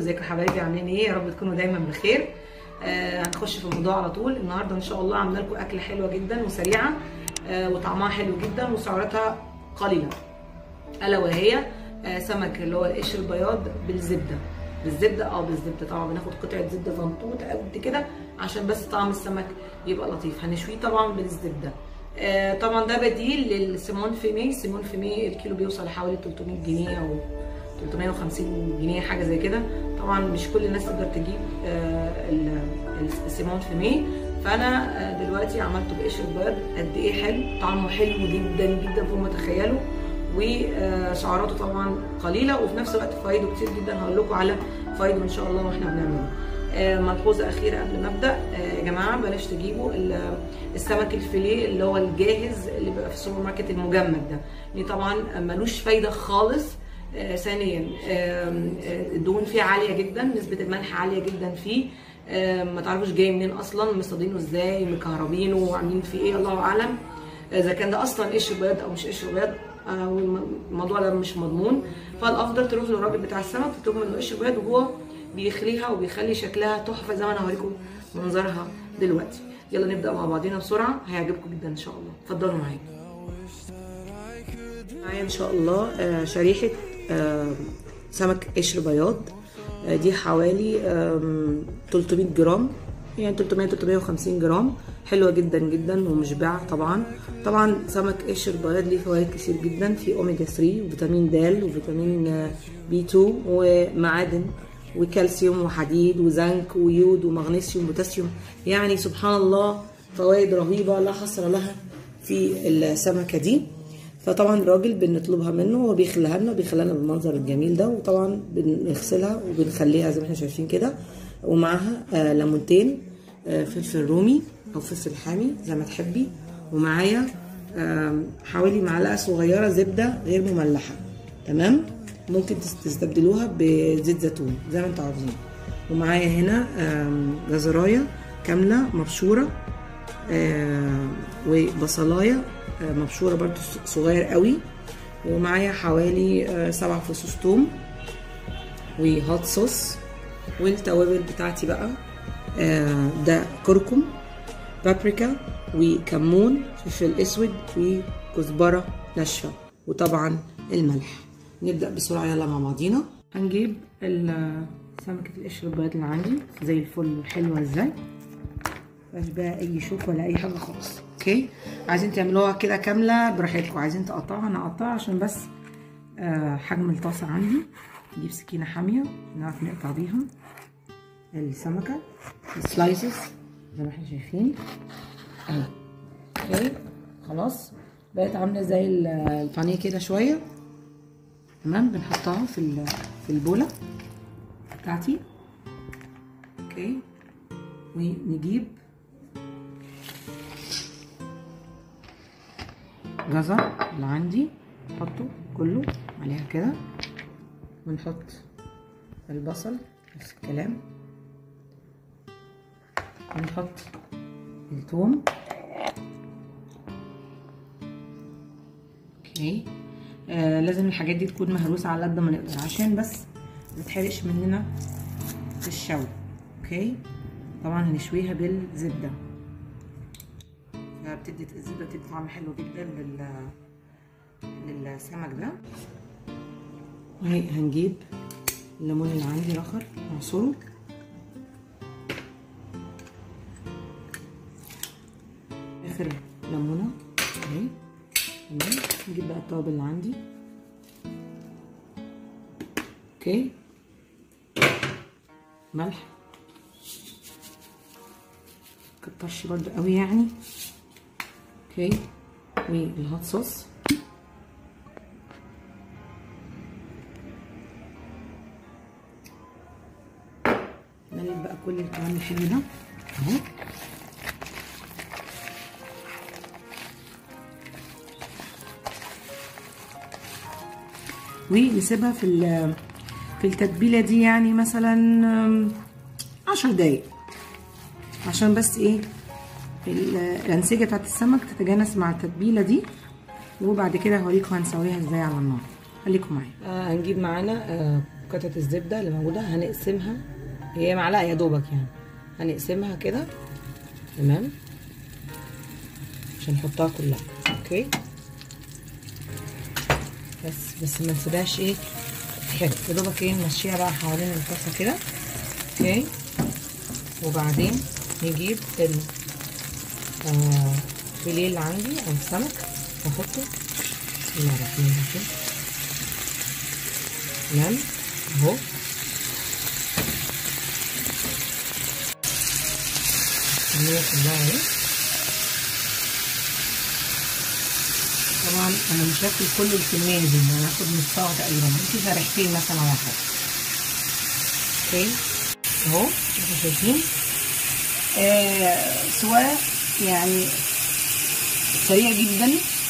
ازيكم يا حبايبي عاملين ايه يا رب تكونوا دايما بخير آه هنخش في الموضوع على طول النهارده ان شاء الله عامله لكم اكله حلوه جدا وسريعه آه وطعمها حلو جدا وسعراتها قليله الا وهي آه سمك اللي هو القشر البياض بالزبده بالزبده اه بالزبده طبعا بناخد قطعه زبده زنطوط قد كده عشان بس طعم السمك يبقى لطيف هنشويه طبعا بالزبده آه طبعا ده بديل للسيمون فيمي سيمون فيمي الكيلو بيوصل لحوالي 300 جنيه او 350 جنيه حاجه زي كده طبعا مش كل الناس تقدر تجيب آه السيمون فيمي فانا آه دلوقتي عملته بقشر بيض قد ايه حلو طعمه حلو جدا جدا فوق ما تتخيلوا وسعراته طبعا قليله وفي نفس الوقت فوائده كتير جدا هقول لكم على فوائده ان شاء الله واحنا بنعمله آه ملحوظه اخيره قبل ما ابدا آه يا جماعه بلاش تجيبوا السمك الفيليه اللي هو الجاهز اللي بيبقى في السوبر ماركت المجمد ده ليه طبعا ملوش فايده خالص آه ثانيا الدهون فيه عاليه جدا نسبه الملح عاليه جدا فيه ما تعرفوش جاي منين اصلا مصطادينه ازاي مكهربينه وعاملين فيه ايه الله اعلم اذا كان ده اصلا قشر بيض او مش قشر بيض الموضوع ده مش مضمون فالافضل تروح للراجل بتاع السمك تطلب منه قشر بيض وهو بيخليها وبيخلي شكلها تحفه زي ما انا هوريكم منظرها دلوقتي يلا نبدا مع بعضينا بسرعه هيعجبكم جدا ان شاء الله اتفضلوا معايا معايا ان شاء الله شريحه سمك قشر بياض دي حوالي 300 جرام يعني 300 350 جرام حلوه جدا جدا ومشبعه طبعا طبعا سمك قشر بياض ليه فوائد كتير جدا في اوميجا 3 وفيتامين د وفيتامين بي 2 ومعادن وكالسيوم وحديد وزنك ويود ومغنيسيوم وبوتاسيوم يعني سبحان الله فوائد رهيبه لا حصر لها في السمكه دي فطبعا الراجل بنطلبها منه وبيخليها لنا وبيخليها لنا بالمنظر الجميل ده وطبعا بنغسلها وبنخليها زي ما احنا شايفين كده ومعاها آه ليمونتين آه فلفل رومي او فلفل حامي زي ما تحبي ومعايا آه حوالي معلقه صغيره زبده غير مملحه تمام ممكن تستبدلوها بزيت زيتون زي ما انتوا عاوزين ومعايا هنا جزرايه كامله مبشوره وبصلايه مبشوره برضو صغير قوي ومعايا حوالي سبع فصوص توم وهوت صوص والتوابل بتاعتي بقى ده كركم بابريكا وكمون فلفل اسود وكزبره ناشفه وطبعا الملح نبدا بسرعه يلا مع بعضينا هنجيب سمكه القشر البيض اللي عندي زي الفل حلوه ازاي مفيهاش بقى اي شوك ولا اي حاجه خالص اوكي عايزين تعملوها كده كامله براحتكم عايزين تقطعوها انا اقطعها عشان بس آه حجم الطاسه عندي نجيب سكينه حاميه نعرف نقطع بيها السمكه السلايسز زي ما احنا شايفين اهي اوكي خلاص بقت عامله زي البانيه كده شويه تمام بنحطها في في البوله بتاعتي اوكي ونجيب جزر اللي عندي نحطه كله عليها كده ونحط البصل نفس الكلام ونحط الثوم اوكي آه لازم الحاجات دي تكون مهروسه على قد ما نقدر عشان بس ما تتحرقش مننا في الشوي اوكي طبعا هنشويها بالزبده فبتدي الزبده بتدي طعم حلو جدا لل للسمك ده وهي هنجيب الليمون اللي عندي الاخر نعصره اخر ليمونه اهي تمام نجيب بقى التوابل اللي عندي اوكي ملح كترش برضو قوي يعني اوكي والهوت صوص نقلب بقى كل الكلام الحلو ده اهو ونسيبها في في التتبيله دي يعني مثلا عشر دقايق عشان بس ايه الانسجه بتاعت السمك تتجانس مع التتبيله دي وبعد كده هوريكم هنسويها ازاي على النار خليكم معايا آه هنجيب معانا آه قطعه الزبده اللي موجوده هنقسمها هي معلقه يا دوبك يعني هنقسمها كده تمام عشان نحطها كلها اوكي بس بس ما نسيبهاش ايه تتحرق يا دوبك ايه نمشيها بقى حوالين الطاسه كده اوكي وبعدين نجيب ال آه فيليه اللي عندي او السمك واحطه بسم الله الرحمن الرحيم تمام اهو الكمية كلها اهي طبعا انا مش هاكل كل الكمية دي انا هاخد نصها تقريبا ممكن شريحتين مثلا على حاجة اوكي اهو انتوا شايفين آه سواء يعني سريع جدا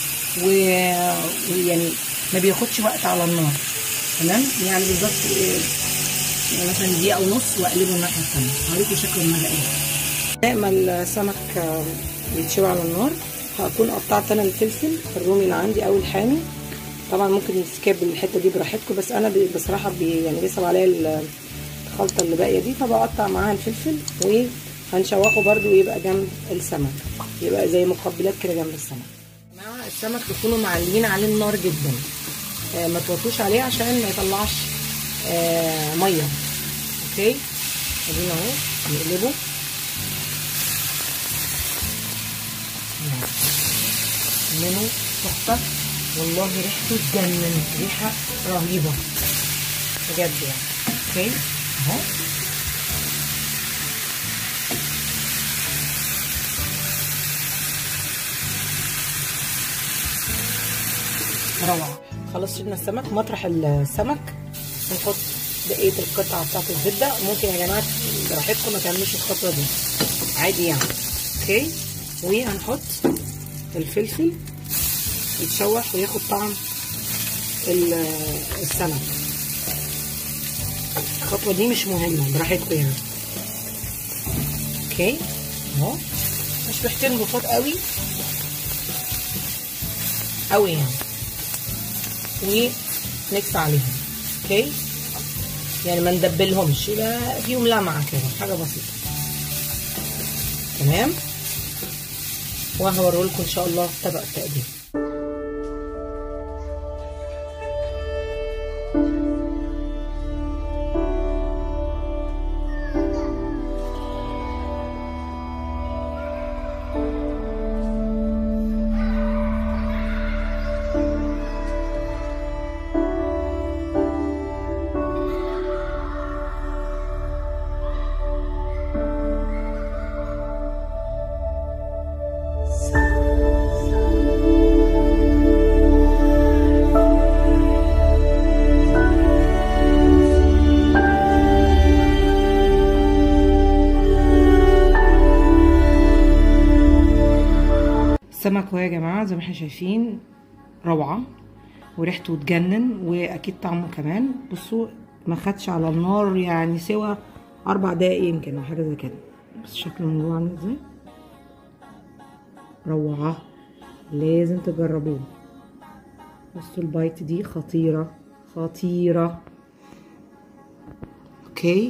ويعني ما بياخدش وقت على النار تمام يعني بالظبط يعني مثلا دقيقة ونص واقلبه الناحية التانية هوريكم شكله النهارده ايه لما السمك يتشوي على النار هكون قطعت انا الفلفل الرومي اللي عندي او الحامي طبعا ممكن نسكيب الحته دي براحتكم بس انا بصراحه بي يعني بيصعب عليا الخلطه اللي باقيه دي فبقطع معاها الفلفل وهنشوحه برده ويبقى جنب السمك يبقى زي مقبلات كده جنب السمك مع السمك تكونوا معليين عليه النار جدا آه ما توطوش عليه عشان ما يطلعش آه ميه اوكي ادينا اهو نقلبه منه تحفه والله ريحته تجنن ريحه رهيبه بجد يعني اوكي اهو روعه خلاص شلنا السمك مطرح السمك نحط بقيه القطعه بتاعت الزبده ممكن يا جماعه براحتكم ما تعملوش الخطوه دي عادي يعني اوكي وهنحط الفلفل يتشوح وياخد طعم السمك الخطوه دي مش مهمه براحتكم يعني اوكي اهو مش محتاجين بساط قوي قوي يعني ونكس عليهم اوكي يعني ما ندبلهمش يبقى فيهم لمعه كده حاجه بسيطه تمام وهوريلكم ان شاء الله طبق التقديم السمك اهو يا جماعه زي ما احنا شايفين روعه وريحته تجنن واكيد طعمه كمان بصوا ما خدش على النار يعني سوى اربع دقايق يمكن او حاجه زي كده بس شكله من جوه عامل ازاي روعه لازم تجربوه بصوا البايت دي خطيره خطيره اوكي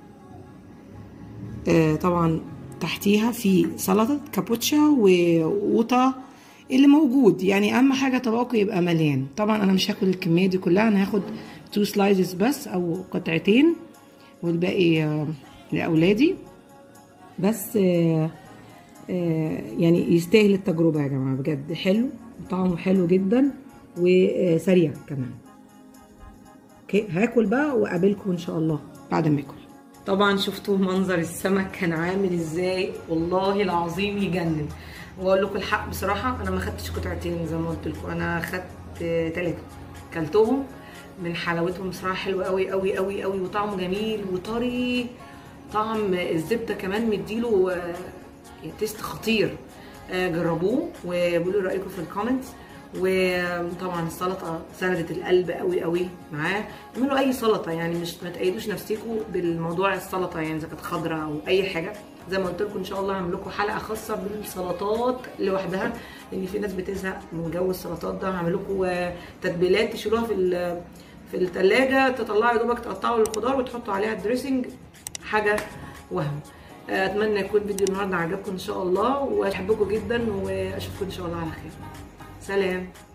آه طبعا تحتيها في سلطه كابوتشا وقوطه اللي موجود يعني اهم حاجه طبقكم يبقى مليان طبعا انا مش هاكل الكميه دي كلها انا هاخد تو سلايزز بس او قطعتين والباقي آه لاولادي بس آه آه يعني يستاهل التجربه يا جماعه بجد حلو طعمه حلو جدا وسريع كمان اوكي هاكل بقى واقابلكم ان شاء الله بعد ما اكل طبعا شفتوا منظر السمك كان عامل ازاي والله العظيم يجنن واقول لكم الحق بصراحه انا ما خدتش قطعتين زي ما قلت لكم انا خدت ثلاثه كلتهم من حلاوتهم بصراحه حلوه قوي قوي قوي قوي وطعمه جميل وطري طعم الزبده كمان مديله تيست خطير جربوه وقولوا رايكم في الكومنتس وطبعا السلطه سندت القلب قوي قوي معاه اعملوا اي سلطه يعني مش ما تقيدوش نفسيكم بالموضوع السلطه يعني اذا كانت خضراء او اي حاجه زي ما قلت لكم ان شاء الله هعمل لكم حلقه خاصه بالسلطات لوحدها لان في ناس بتزهق من جو السلطات ده هعمل لكم تتبيلات تشيلوها في في التلاجة تطلعوا يا دوبك تقطعوا الخضار وتحطوا عليها الدريسنج حاجه وهم آه، اتمنى يكون فيديو النهارده عجبكم ان شاء الله وبحبكم جدا واشوفكم ان شاء الله على خير سلام